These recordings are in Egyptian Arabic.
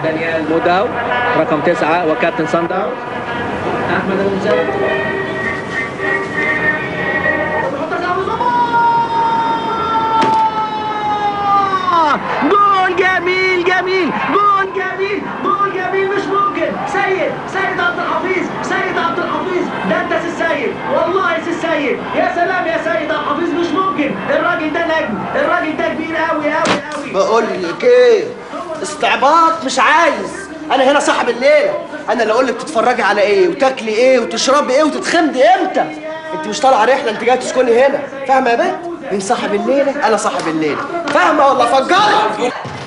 دانيال موداو رقم تسعة وكابتن صن داونز أحمد المزاد جول جميل جميل جول جميل جول جميل مش ممكن سيد سيد عبد الحفيظ سيد عبد الحفيظ ده انت سي السيد والله سي السيد يا سلام يا سيد عبد الحفيظ مش ممكن الراجل ده نجم الراجل ده كبير قوي قوي قوي بقول لك ايه استعباط مش عايز انا هنا صاحب الليله انا اللي اقول لك تتفرجي على ايه وتاكلي ايه وتشربي ايه وتتخمدي امتى انت مش طالعه رحله انت جايه تسكني هنا فاهمه يا بنت مين صاحب الليله انا صاحب الليله فاهمه ولا فجري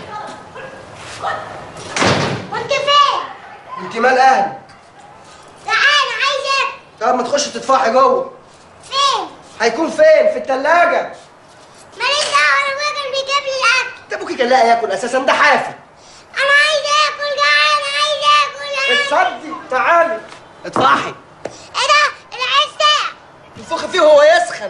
وانت فين؟ انت مال اهلك تعال عايزك طب ما تخشي تدفعي جوه فين؟ هيكون فين في الثلاجه ماليش دعوة انا ابويا كان بيجيب لي الاكل ده ابوكي كان لاقي ياكل اساسا ده حافي انا عايز اكل جعان عايز اكل جعان اتصدي تعالي ادفعي ايه ده؟ العيش ده انفخي فيه وهو يسخن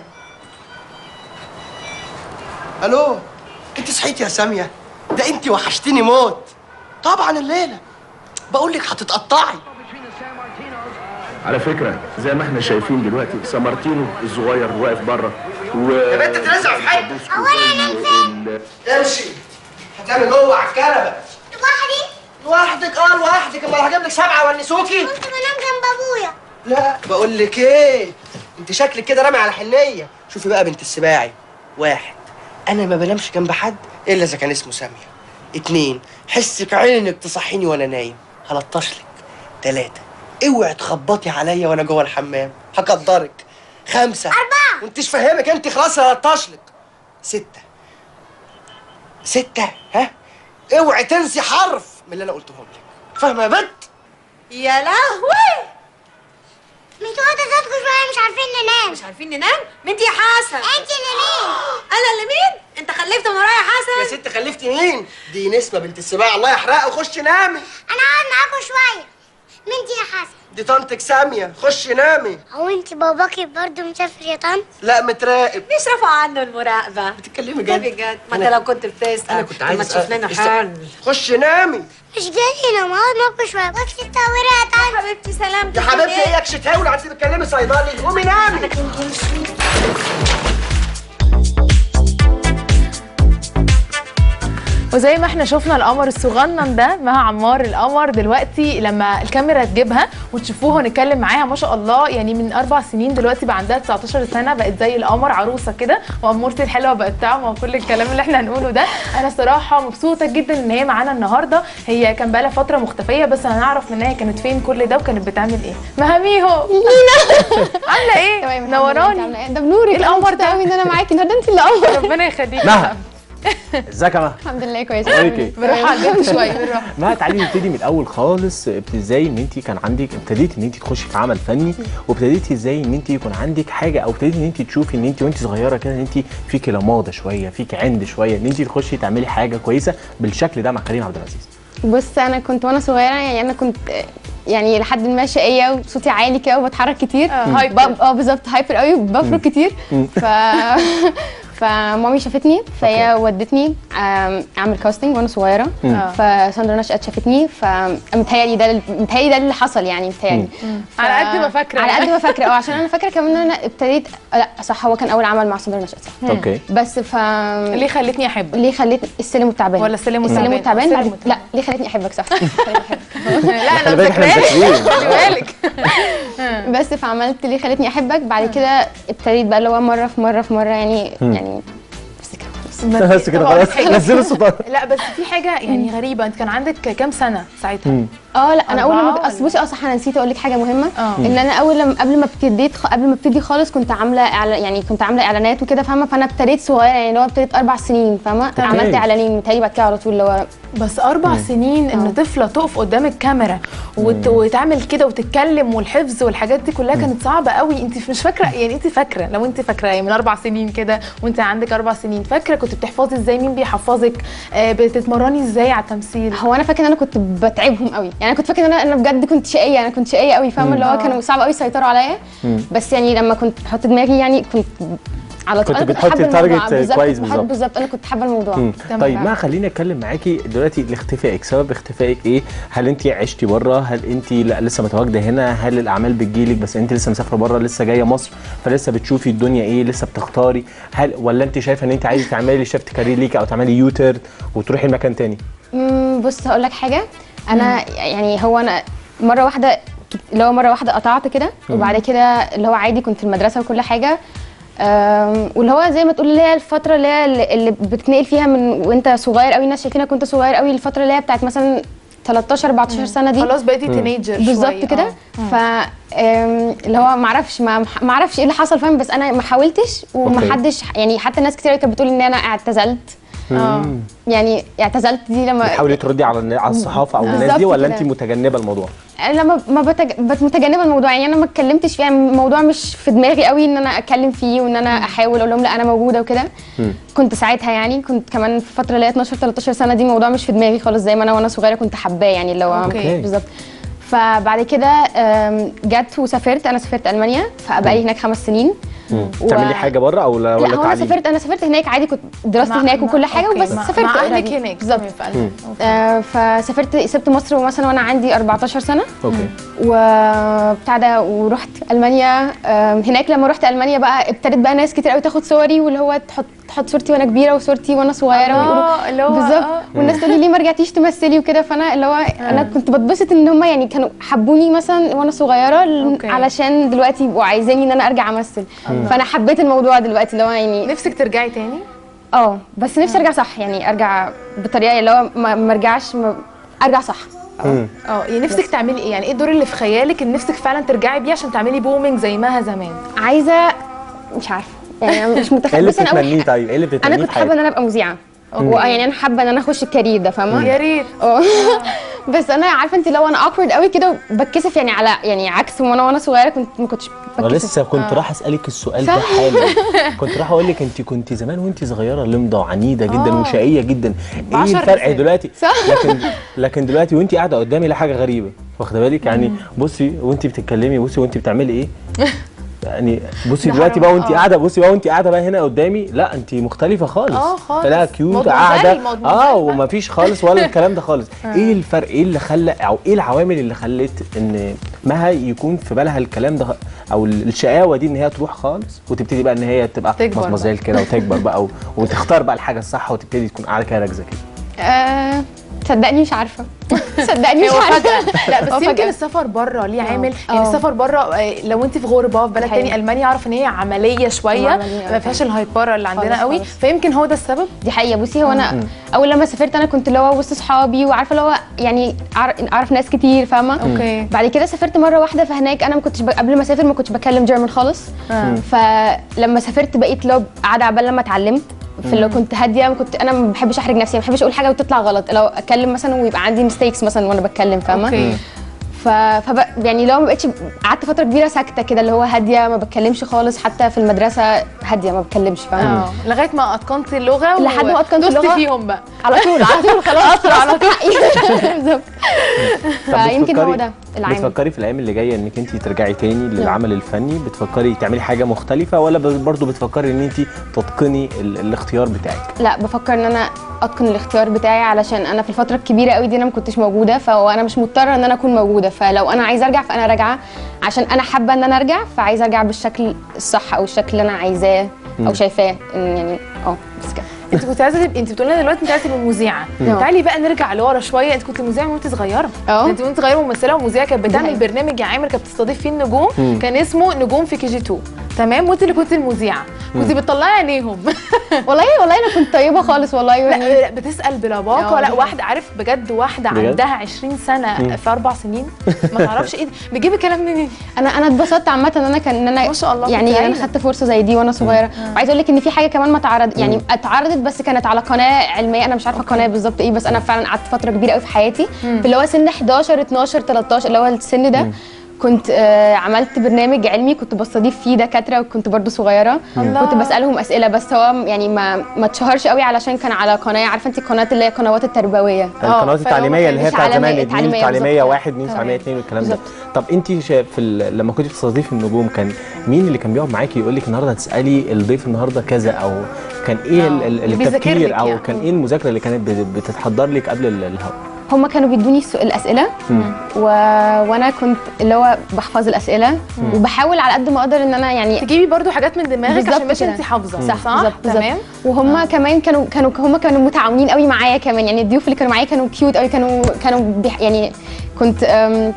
الو انت صحيتي يا ساميه ده انت وحشتني موت طبعا الليله بقول لك هتتقطعي على فكرة زي ما احنا شايفين دلوقتي سمارتينو الصغير واقف بره و يا بنت ترزع في حته هو انا انام فين؟ امشي هتعمل جوه على الكنبه لوحدي؟ لوحدك اه لوحدك امال هجيب لك سبعه ونسوكي كنت بنام جنب ابويا لا بقول لك ايه انت شكلك كده رامي على حنيه شوفي بقى بنت السباعي واحد انا ما بنامش جنب حد الا اذا كان اسمه ساميه اتنين حسك عينك تصحيني وانا نايم هلطش لك تلاته اوعي تخبطي عليا وانا جوه الحمام هقدرك خمسه أربعة. وانتش فاهمك انت خلاص هلطش لك سته سته ها اوعي تنسي حرف من اللي انا قلتهم لك فاهمه يا بنت يا لهوي مش واخدة صوتكم شوية مش عارفين ننام مش عارفين ننام مين يا حسن انت اللي مين؟ انا اللي مين انت خلفت من ورايا يا حسن ست خلفتي مين؟ دي نسمة بنت السباع الله يحرقها خش نامي انا هقعد معاكم شوية مين دي يا حسن؟ دي طنطك سامية خش نامي هو انت باباكي برضه مسافر يا طنط؟ لا متراقب مش رفع عنه المراقبه بتتكلمي ده جد بجد ما انت أنا- لو كنت بتسال انا كنت عايز ما تشوف لنا است- حل خش نامي مش جاي هنا هقعد معاكم شوية بس تتصوري يا طنط حبيبتي سلام يا حبيبتي ايه يا كشتاوي انت بتتكلمي صيدلي قومي نامي وزي ما احنا شفنا القمر الصغنن ده مع عمار القمر دلوقتي لما الكاميرا تجيبها وتشوفوها ونتكلم معاها ما شاء الله يعني من اربع سنين دلوقتي بقى عندها 19 سنه بقت زي القمر عروسه كده وامورتي الحلوه بقت طعمه وكل الكلام اللي احنا هنقوله ده انا صراحه مبسوطه جدا ان هي معانا النهارده هي كان بقالها فتره مختفيه بس هنعرف منها هي كانت فين كل ده وكانت بتعمل ايه مهاميهو عامله ايه تمام الحمد لله، انت نوراني عاملة ايه؟ ده بنورك إيه القمر أنا ده؟ مبسوطة قوي ان انا معاكي النهارده انت اللي قمر ربنا يخليك مها ازيك يا مها الحمد لله كويس اخبارك ايه بنروح على الجد شويه بنروح مها تعالي نبتدي من الاول خالص ابت- ازاي ان انت كان عندك ابتديتي ان انت تخشي في عمل فني وابتديتي ازاي ان انت يكون عندك حاجه او ابتديتي ان انت تشوفي ان انت وانت صغيره كده ان انت فيكي لماضه شويه فيكي عند شويه ان انت تخشي تعملي حاجه كويسه بالشكل ده مع كريم عبد العزيز بص انا كنت وانا صغيره يعني انا كنت آه، يعني لحد ما شقيه وصوتي عالي كده وبتحرك كتير آه، هايبر. ب- اه بالظبط هايبر قوي وبفرك كتير ف فمامي شافتني فهي ودتني آم، اعمل كاستنج وانا صغيره آه. فساندرا نشأت شافتني فمتهيألي ده متهيألي ده اللي حصل يعني متهيألي ف- على قد ما فاكرة على يعني. قد ما فاكره اه عشان انا فاكره كمان ان انا ابتديت لا صح هو كان اول عمل مع ساندرا نشأت صح اوكي بس ف ليه خلتني احبك ليه خليتني السلم والتعبان ولا السلم السلم والتعبان؟ والتعبان السلم بعد- والتعبان. لا ليه خلتني احبك صح خلتني أحبك. لا انا خلي بالك احنا فاكراك مذاكرين خلي بالك بس فعملت ليه خلتني احبك بعد كده ابتديت بقى اللي هو مره في مره في مره يعني يعني بس كده خلاص. بس كده خلاص نزلوا الصوت لا بس في حاجه يعني غريبه انت كان عندك كام سنه ساعتها اه لا انا اول أربعة ما اصل بصي اه صح انا نسيت اقول لك حاجه مهمه اه. ان انا اول لما قبل ما ابتديت خ- قبل ما ابتدي خالص كنت عامله إعلا يعني كنت عامله اعلانات وكده فاهمه فانا ابتديت صغيره يعني اللي هو ابتديت اربع سنين فاهمه عملت اعلانين متهيألي بعد كده على طول اللي هو بس اربع سنين ان طفله تقف قدام الكاميرا وت... وتعمل كده وتتكلم والحفظ والحاجات دي كلها كانت صعبه قوي انت مش فاكره يعني انت فاكره لو انت فاكره يعني من اربع سنين كده وانت عندك اربع سنين فاكره كنت بتحفظي ازاي مين بيحفظك آه بتتمرني ازاي على التمثيل هو انا فاكره ان انا كنت بتعبهم قوي يعني انا كنت فاكره ان انا انا بجد كنت شقيه انا كنت شقيه قوي فاهمه اللي هو كانوا صعب قوي يسيطروا عليا بس يعني لما كنت بحط دماغي يعني كنت على طول كنت أنا بتحطي حابة الموضوع. target بالظبط، كويس كنت بحب- بالظبط. بالظبط انا كنت حابه الموضوع مم. تمام. طيب ما خليني اتكلم معاكي دلوقتي لاختفائك سبب اختفائك ايه هل انت عشتي بره هل انت لا لسه متواجده هنا هل الاعمال بتجيلك بس انت لسه مسافره بره لسه جايه مصر فلسه بتشوفي الدنيا ايه لسه بتختاري هل ولا انت شايفه ان انت عايزه تعملي شيفت كارير ليكي او تعملي يوتر وتروحي لمكان تاني مم، بص هقول لك حاجه انا يعني هو انا مره واحده اللي هو مره واحده قطعت كده وبعد كده اللي هو عادي كنت في المدرسه وكل حاجه أم، واللي هو زي ما تقول اللي هي الفتره اللي هي اللي- اللي بتتنقل فيها من وانت صغير قوي الناس شايفينك وانت صغير قوي الفتره اللي هي بتاعت مثلا 13 14 سنه دي خلاص بقيتي تينيجر بالظبط كده ف أم، اللي هو ما اعرفش ما ما اعرفش ايه اللي حصل فاهم بس انا ما حاولتش وما أوكي. حدش يعني حتى ناس كتير كانت بتقول ان انا اعتزلت اه يعني اعتزلت دي لما بتحاولي تردي على النا- على الصحافه او الناس بالظبط دي ولا كده. انت متجنبه الموضوع لما ما بتج... بت- متجنبه الموضوع يعني انا ما اتكلمتش فيه يعني الموضوع مش في دماغي قوي ان انا اتكلم فيه وان انا احاول اقول لهم لا انا موجوده وكده كنت ساعتها يعني كنت كمان في الفتره اللي هي 12 13 سنه دي الموضوع مش في دماغي خالص زي ما انا وانا صغيره كنت حباه يعني اللي هو أوكي. بالظبط فبعد كده آم، جت وسافرت انا سافرت المانيا فبقالي هناك خمس سنين و- تعملي حاجه بره او لا ولا لا هو انا تعليم؟ سافرت انا سافرت هناك عادي كنت دراستي هناك وكل حاجه أوكي. وبس مع- سافرت مع اهلك already. هناك بالظبط تمام، في ألمانيا. أوكي. آه، فسافرت سبت مصر مثلا وانا عندي 14 سنه اوكي وبتاع ده ورحت المانيا آم، هناك لما رحت المانيا بقى ابتدت بقى ناس كتير قوي تاخد صوري واللي هو تحط تحط صورتي وانا كبيره وصورتي وانا صغيره الله، ويقولوا اللي هو بالظبط آه. والناس تقول لي ليه ما رجعتيش تمثلي وكده فانا اللي هو انا كنت بتبسط ان هم يعني كانوا حبوني مثلا وانا صغيره ل- أوكي. علشان دلوقتي يبقوا عايزاني ان انا ارجع امثل فانا حبيت الموضوع دلوقتي اللي هو يعني نفسك ترجعي تاني اه بس نفسي ارجع صح يعني ارجع بطريقه اللي هو ما ما ارجعش ما ارجع صح مم. اه يعني نفسك تعملي ايه يعني ايه الدور اللي في خيالك ان نفسك فعلا ترجعي بيه عشان تعملي بومينج زي ماها زمان عايزه مش عارفه يعني أنا مش ايه متخيله اللي بس انا أول بتتمنيه طيب ايه اللي انا بتتمنيه كنت في حابه ان حياتك؟ انا ابقى مذيعه أوكي. و- يعني انا حابه ان انا اخش الكارير ده فاهمه يا ريت اه بس انا عارفه انت لو انا awkward قوي كده بتكسف يعني على يعني عكس وانا وانا صغيره كنت ما كنتش انا بتكسف لسه كنت راح اسالك السؤال ده حالا كنت راح اقول لك انت كنت زمان وانت صغيره لمضه وعنيده جدا آه. وشقيه جدا ايه بعشر الفرق رسائل. دلوقتي صح. لكن لكن دلوقتي وانت قاعده قدامي لا حاجه غريبه واخده بالك يعني بصي وانت بتتكلمي بصي وانت بتعملي ايه يعني بصي ده دلوقتي حرام. بقى وانت آه. قاعده بصي بقى وانت قاعده بقى هنا قدامي لا انت مختلفه خالص آه، خالص. لا كيوت مدموزيل، قاعده مدموزيل اه بقى. ومفيش خالص ولا الكلام ده خالص ايه الفرق ايه اللي خلى او ايه العوامل اللي خلت ان مها يكون في بالها الكلام ده او الشقاوه دي ان هي تروح خالص وتبتدي بقى ان هي تبقى تكبر بقى. مزمزيل كده وتكبر بقى و- وتختار بقى الحاجه الصح وتبتدي تكون قاعده كده راكزه كده آه صدقني مش عارفه صدقني مش هو عارفه فجأة لا بس هو يمكن فجأة. السفر بره ليه عامل آه. يعني السفر بره آه، لو انت في غربه في بلد حقيقي. تاني المانيا اعرف ان هي عمليه شويه عملية، ما فيهاش الهايبره اللي عندنا خالص، قوي خالص. فيمكن هو ده السبب دي حقيقه بصي هو انا اول لما سافرت انا كنت اللي هو وسط صحابي وعارفه اللي هو يعني أعر- اعرف ناس كتير فاهمه اوكي بعد كده سافرت مره واحده فهناك انا ما كنتش ب... قبل ما اسافر ما كنتش بتكلم جيرمان خالص آه. فلما سافرت بقيت لو قاعده عبال لما اتعلمت فلو كنت هاديه كنت انا ما بحبش احرج نفسي ما بحبش اقول حاجه وتطلع غلط لو اتكلم مثلا ويبقى عندي ميستيكس مثلا وانا بتكلم فاهمه اوكي ف... فب... يعني لو ما بقتش قعدت فتره كبيره ساكته كده اللي هو هاديه ما بتكلمش خالص حتى في المدرسه هاديه ما بتكلمش فاهمه اه لغايه ما اتقنت اللغه لحد ما أتقنت دوست اللغة. فيهم بقى على طول على طول خلاص على طول بالظبط طب فيمكن هو بتفكري- ده العامل بتفكري في الايام اللي جايه انك انت ترجعي تاني للعمل الفني بتفكري تعملي حاجه مختلفه ولا برضه بتفكري ان انت تتقني ال- الاختيار بتاعك لا بفكر ان انا اتقن الاختيار بتاعي علشان انا في الفتره الكبيره قوي دي انا ما كنتش موجوده فانا مش مضطره ان انا اكون موجوده فلو انا عايزه ارجع فانا راجعه عشان انا حابه ان انا ارجع فعايزه ارجع بالشكل الصح او الشكل اللي انا عايزاه او شايفاه إن يعني اه بس كده انت كنت عايزه تبقي انت بتقولي لنا دلوقتي انت عايزه تبقي مذيعه نعم. تعالي بقى نرجع لورا شويه انت كنت مذيعه من وانت صغيره اه. انت وانت صغيره ممثله ومذيعه كانت بتعمل حقيقة. برنامج يا عامر كانت بتستضيف فيه النجوم كان اسمه نجوم في كي جي 2 تمام وانت اللي كنت المذيعه كنت بتطلعي عينيهم والله والله انا كنت طيبه خالص والله يعني لا لا، بتسال بلباقه اه، لا دي واحده عارف بجد واحده بجد؟ عندها 20 سنه في اربع سنين ما تعرفش ايه ده. بتجيب الكلام منين انا انا اتبسطت عامه ان انا كان ان انا ما شاء الله، يعني كنت انا هايلة. خدت فرصه زي دي وانا صغيره وعايزه اقول لك ان في حاجه كمان ما اتعرض يعني اتعرضت بس كانت على قناه علميه انا مش عارفه القناه بالظبط ايه بس انا فعلا قعدت فتره كبيره قوي في حياتي في اللي هو سن 11 12 13 اللي هو السن ده كنت آه، عملت برنامج علمي كنت بستضيف فيه دكاتره وكنت برضو صغيره الله. كنت بسالهم اسئله بس هو يعني ما ما اتشهرش قوي علشان كان على قناه عارفه انت القناه اللي هي قنوات التربويه آه، القنوات فهو التعليميه اللي هي مش بتاعت زمان عالمية- اتنين تعليمية تعليميه بالظبط. واحد اتنين تمام. تعليميه اتنين والكلام ده بالظبط. طب انت شا- في ال- لما كنت بتستضيفي النجوم كان مين اللي كان بيقعد معاكي يقول لك النهارده هتسالي الضيف النهارده كذا او كان ايه ال- ال- اللي بيذاكر لك التفكير او يعني. كان ايه المذاكره اللي كانت بت- بتتحضر لك قبل ال- الهوا هما كانوا بيدوني السو- الاسئله و... وانا كنت اللي هو بحفظ الاسئله وبحاول على قد ما اقدر ان انا يعني تجيبي برضو حاجات من دماغك بالظبط عشان مش كده. انت حافظه صح بالظبط بالظبط تمام وهم كمان كانوا كانوا هم كانوا متعاونين قوي معايا كمان يعني الضيوف اللي كانوا معايا كانوا كيوت قوي كانوا كانوا بيح يعني كنت أم،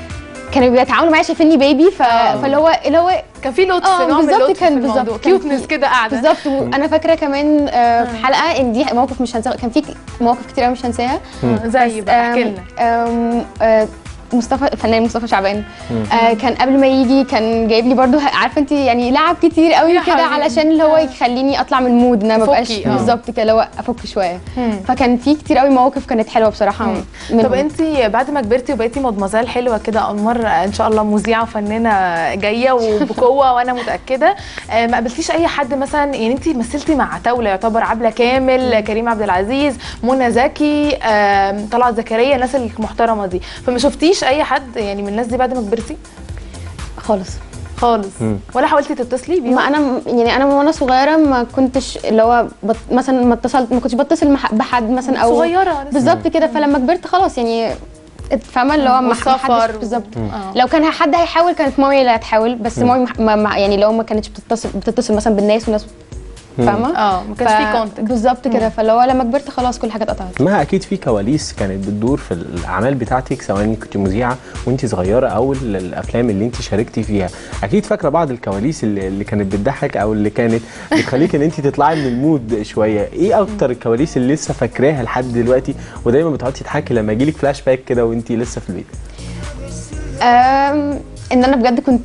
كانوا بيتعاونوا معايا شايفيني بيبي ف... فاللي هو اللي هو كان في لطف اه نوع من بالظبط اللطف كان في بالظبط الموضوع كان كيوتنس في- كده قاعده بالظبط وانا فاكره كمان آه، في حلقه ان دي موقف مش هنساه كان في مواقف كتير قوي مش هنساها زي بقى احكي آم، لنا آم، آه، مصطفى الفنان مصطفى شعبان آه كان قبل ما يجي كان جايب لي برضو عارفه انت يعني لعب كتير قوي يا كده حبيبي. علشان اللي هو يخليني اطلع من المود ان انا ما بقاش تفكي، آه. بالظبط كده اللي هو افك شويه مم. فكان في كتير قوي مواقف كانت حلوه بصراحه منهم. طب انت بعد ما كبرتي وبقيتي مدمزال حلوه كده انمار ان شاء الله مذيعه وفنانه جايه وبقوه وانا متاكده آه، ما قابلتيش اي حد مثلا يعني انت مثلتي مع عتاوله يعتبر عبله كامل كريم عبد العزيز منى زكي آه، طلعت زكريا الناس المحترمه دي فما شفتيش اي حد يعني من الناس دي بعد ما كبرتي خالص خالص ولا حاولتي تتصلي بيهم ما انا يعني انا من وانا صغيره ما كنتش اللي هو بط مثلا ما اتصلت ما كنتش بتصل مع بحد مثلا او صغيره لسه. بالظبط كده فلما كبرت خلاص يعني ات- فاهمه اللي هو ما والسفر حدش و- بالظبط آه. لو كان حد هيحاول كانت مامي اللي هتحاول بس مامي ما- ما ما- يعني لو ما كانتش بتتصل بتتصل مثلا بالناس والناس فاهمه اه ما كانش في كونتاكت بالظبط كده فاللي هو لما كبرت خلاص كل حاجه اتقطعت ما اكيد في كواليس كانت بتدور في الاعمال بتاعتك سواء انك كنت مذيعه وانت صغيره او ال- الافلام اللي انت شاركتي فيها اكيد فاكره بعض الكواليس اللي, اللي كانت بتضحك او اللي كانت بتخليك ان انت تطلعي من المود شويه ايه اكتر الكواليس اللي لسه فاكراها لحد دلوقتي ودايما بتقعدي تضحكي لما يجيلك فلاش باك كده وانت لسه في البيت أم، ان انا بجد كنت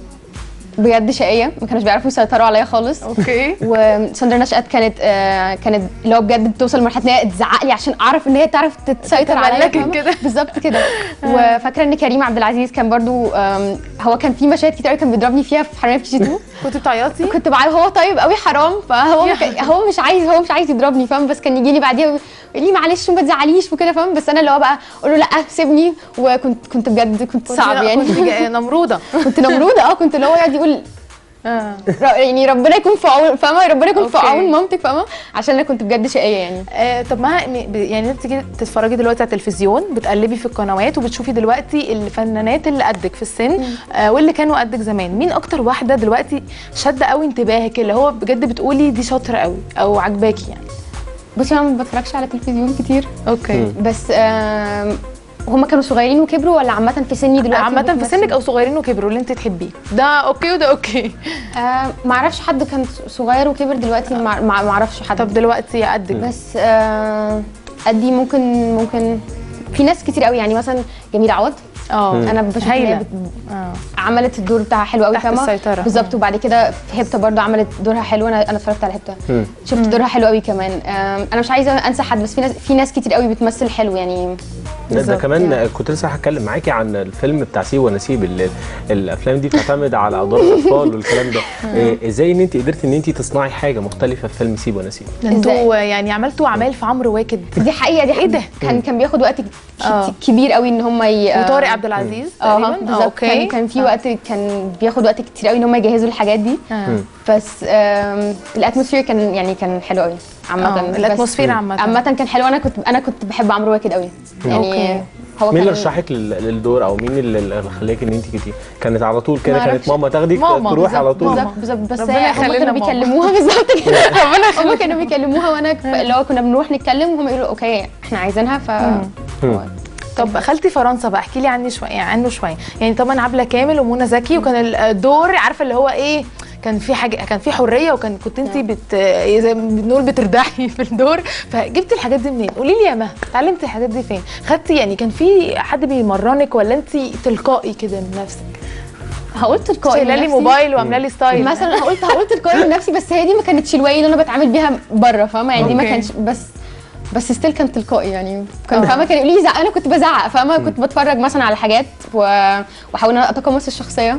بجد شقيه ما كانوش بيعرفوا يسيطروا عليا خالص اوكي وساندرا نشأت كانت آه كانت اللي هو بجد بتوصل لمرحله ان هي تزعق لي عشان اعرف ان هي تعرف تسيطر عليا تملكك فاهمة؟ كده. بالظبط كده وفاكره ان كريم عبد العزيز كان برضو آم، هو كان في مشاهد كتير قوي كان بيضربني فيها في حرامية في كي جي 2 كنت بتعيطي كنت بعرف هو طيب قوي حرام فهو يا ما كان- هو مش عايز هو مش عايز يضربني فاهم بس كان يجي لي بعديها ويقول لي معلش وما تزعليش وكده فاهم بس انا اللي هو بقى اقول له لا سيبني وكنت كنت بجد كنت كنت- صعب يعني كنت جا- نمروده كنت نمروده اه كنت اللي هو يقعد يقول اه ر- يعني ربنا يكون في عون فاهمه ربنا يكون في أوكي. عون مامتك فاهمه عشان انا كنت بجد شقيه يعني آه، طب ما م- ب- يعني انت تيجي تتفرجي دلوقتي على التلفزيون بتقلبي في القنوات وبتشوفي دلوقتي الفنانات اللي قدك في السن آه واللي كانوا قدك زمان مين اكتر واحده دلوقتي شاده قوي انتباهك اللي هو بجد بتقولي دي شاطره قوي او عجباكي يعني بصي انا ما بتفرجش على تلفزيون كتير اوكي بس آم، هما كانوا صغيرين وكبروا ولا عامه في سني دلوقتي عامة في بتمثل؟ سنك او صغيرين وكبروا اللي انت تحبيه ده اوكي وده اوكي آه ما اعرفش حد كان صغير وكبر دلوقتي ما ما ما اعرفش حد طب دلوقتي قدك بس آه قدي ممكن ممكن في ناس كتير قوي يعني مثلا جميله عوض اه انا بشوف إن هي هايلة. بت- اه عملت الدور بتاعها حلو قوي تحت فاهمه السيطرة. بالظبط وبعد كده في هبته برضو عملت دورها حلو انا انا اتفرجت على هبته شفت دورها حلو قوي كمان آم، انا مش عايزه انسى حد بس في ناس في ناس كتير قوي بتمثل حلو يعني ده, ده بالظبط كمان كنت لسه هتكلم معاكي عن الفيلم بتاع سيب ونسيب اللي الافلام دي بتعتمد على ادوار الاطفال والكلام ده إيه، ازاي ان انت قدرتي ان انت تصنعي حاجه مختلفه في فيلم سيب ونسيب ده انتوا يعني عملتوا اعمال في عمرو واكد دي حقيقه دي إيه ده؟ كان كان بياخد وقت آه. كت- كبير قوي ان هم ي... وطارق عبد العزيز اه تقريبا بالظبط كان كان في آه. وقت كان بياخد وقت كتير قوي ان هم يجهزوا الحاجات دي آه. بس آم، الاتموسفير كان يعني كان حلو قوي عامه آه، بس- الاتموسفير عامة. عامه كان حلو انا كنت انا كنت بحب عمرو واكد قوي يعني أوكي. هو مين اللي كان رشحك لل- للدور او مين اللي اللي خلاك ان انت كنتي كانت على طول كده ما كانت أعرفش. ماما تاخدك ماما، تروحي على طول بالظبط بالظبط بس ربنا هي هم يخلي كانوا لنا ماما. بيكلموها بالظبط كده ربنا هم كانوا بيكلموها وانا ك- اللي هو كنا بنروح نتكلم وهم يقولوا اوكي احنا عايزينها ف طب خالتي فرنسا بقى احكي لي عني شويه عنه شويه يعني طبعا عبله كامل ومنى زكي وكان الدور عارفه اللي هو ايه كان في حاجه كان في حريه وكان كنت انت بت زي ما بنقول بتردحي في الدور فجبتي الحاجات دي منين قولي لي يا مها اتعلمتي الحاجات دي فين خدتي يعني كان في حد بيمرنك ولا انت تلقائي كده من نفسك هقول تلقائي شايله لي لنفسي. موبايل وعامله لي ستايل مثلا هقولت هقولت تلقائي لنفسي بس هي دي ما كانتش الواي اللي انا بتعامل بيها بره فاهمه يعني دي ما أوكي. كانش بس بس ستيل كان تلقائي يعني كان فاهمه كان يقولوا لي زعق انا كنت بزعق فاهمه كنت بتفرج مثلا على حاجات و... واحاول ان انا اتقمص الشخصيه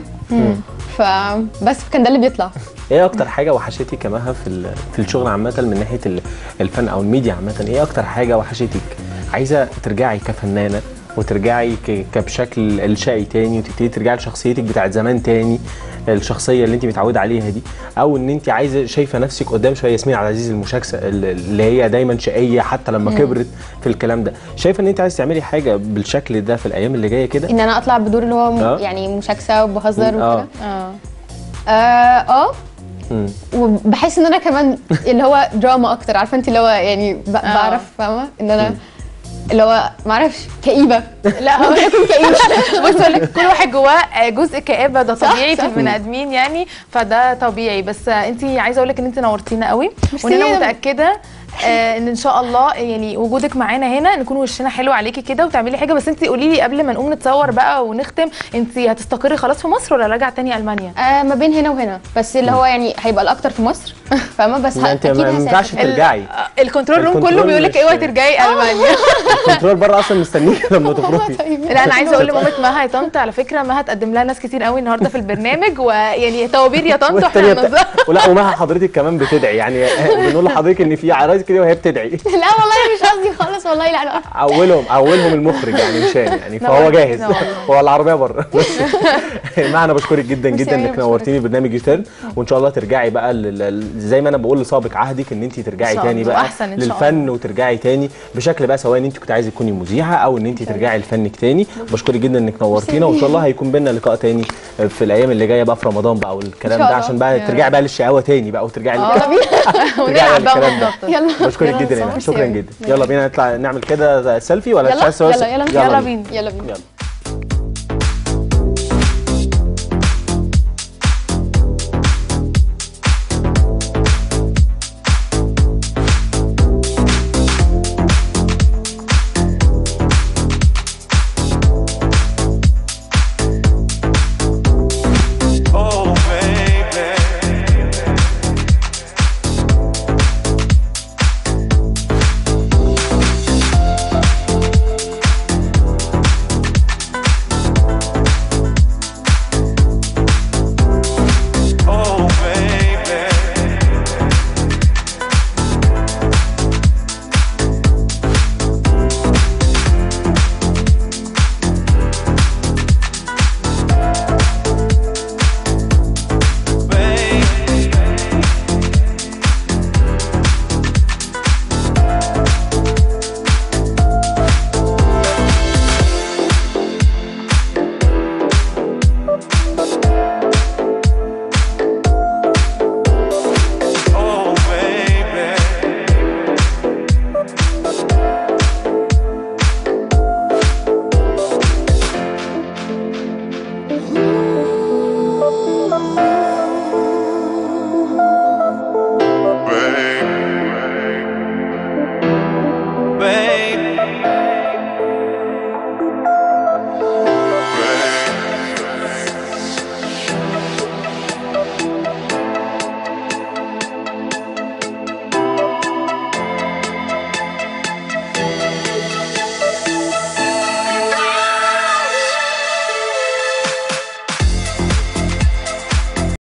فبس كان ده اللي بيطلع ايه اكتر حاجه وحشتك كمها في ال- في الشغل عامه من ناحيه ال- الفن او الميديا عامه ايه اكتر حاجه وحشتك عايزه ترجعي كفنانه وترجعي ك- كبشكل الشقي تاني وتبتدي ترجعي لشخصيتك بتاعت زمان تاني الشخصيه اللي انت متعوده عليها دي او ان انت عايزه شايفه نفسك قدام شويه ياسمين عبد العزيز المشاكسه ال- اللي هي دايما شقيه حتى لما كبرت في الكلام ده شايفه ان انت عايزه تعملي حاجه بالشكل ده في الايام اللي جايه كده ان انا اطلع بدور اللي هو م- آه. يعني مشاكسه وبهزر آه. وكده اه اه اه مم. وبحس ان انا كمان اللي هو دراما اكتر عارفه انت اللي هو يعني ب- بعرف فاهمه ان انا اللي هو ما اعرفش كئيبه لا هو اكون كئيبه بص أقول لك كل واحد جواه جزء كآبة ده صح، طبيعي في صح. البني ادمين يعني فده طبيعي بس انت عايزه اقول لك ان انت نورتينا قوي ميرسي. وان انا متاكده آه، ان ان شاء الله يعني وجودك معانا هنا نكون وشنا حلو عليكي كده وتعملي حاجه بس انت قولي لي قبل ما نقوم نتصور بقى ونختم انت هتستقري خلاص في مصر ولا راجعه تاني المانيا آه ما بين هنا وهنا بس اللي هو يعني هيبقى الاكتر في مصر فاهمه بس ما انت اكيد ما ينفعش هسافر ترجعي ال- الكنترول روم الكنترول كله بيقول لك مش- اوعي ترجعي المانيا الكنترول بره اصلا مستنيك لما تخرجي لا انا عايزه اقول لمامه مها يا طنط على فكره مها تقدم لها ناس كتير قوي النهارده في البرنامج ويعني توابير يا طنط واحنا والتانية بت... هننظر ولا ومها حضرتك كمان بتدعي يعني بنقول لحضرتك ان في عرايس كده وهي بتدعي لا والله مش قصدي خالص والله لا لا اولهم اولهم المخرج يعني مشان يعني فهو نورتينا جاهز والله. هو العربيه بره معنا بشكرك جدا ميرسي جدا أوي، انك نورتيني برنامج يوتيرن وان شاء الله ترجعي بقى لل- لل- زي ما انا بقول لسابق عهدك ان انت ترجعي إن شاء تاني الله، بقى أحسن إن شاء للفن وترجعي تاني بشكل بقى سواء ان انت كنت عايزه تكوني مذيعه او ان انت ترجعي لفنك تاني بشكرك جدا انك نورتينا وان شاء الله هيكون بينا لقاء تاني في الايام اللي جايه بقى في رمضان بقى والكلام إن شاء ده الله. عشان بقى يا ترجعي بقى للشقاوه تاني بقى وترجعي اه ترجعي بقى ونلعب بقى للكلام ده. ونتنطط. يلا بشكرك يلا جدا يا نصور. إيمان. شكرا جدا يلا بينا نطلع نعمل كده سيلفي ولا يلا تشعل سوا- يلا يلا يلا بينا يلا بينا يلا